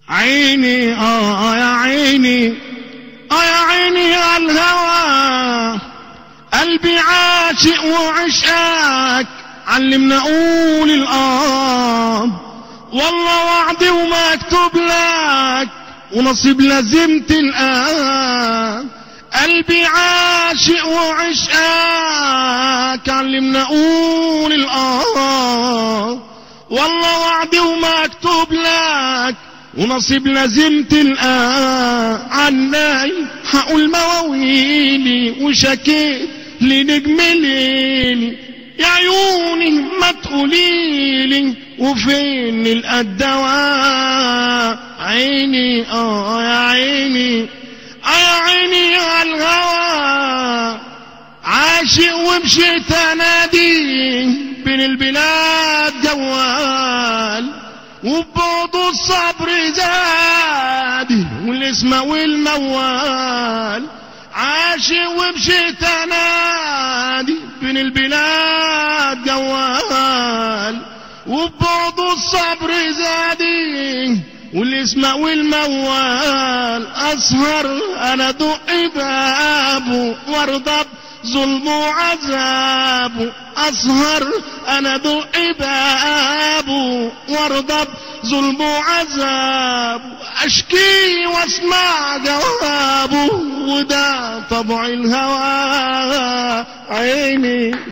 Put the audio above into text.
عيني اه يا عيني اه يا عيني على الهوى قلبي عاشق وعشقك علمنا اقول الاب والله وعدي ومكتوب لك ونصيب لازم تلقاه قلبي عاشق وعشقك علمنا اقول الاه والله وعدي ومكتوب لك ونصيب لازم تلقاه عني هقول مواويلي وشكيت لنجم ليلي يا عيوني ما تقوليلي وفين الدواء عيني اه يا عيني اه يا عيني على الهوى عاشق ومشيت انادي بين البلاد جوال وبعض الصبر زاد والاسم والموال عاشق ومشيت انادي بين البلاد جوال وبعض الصبر زادي والاسم والموال اسهر انا دق بابه وارضى ظلم وعذابه اسهر انا دق بابه وارضى ظلم وعذابه اشكي واسمع جوابه وده طبع الهوى عيني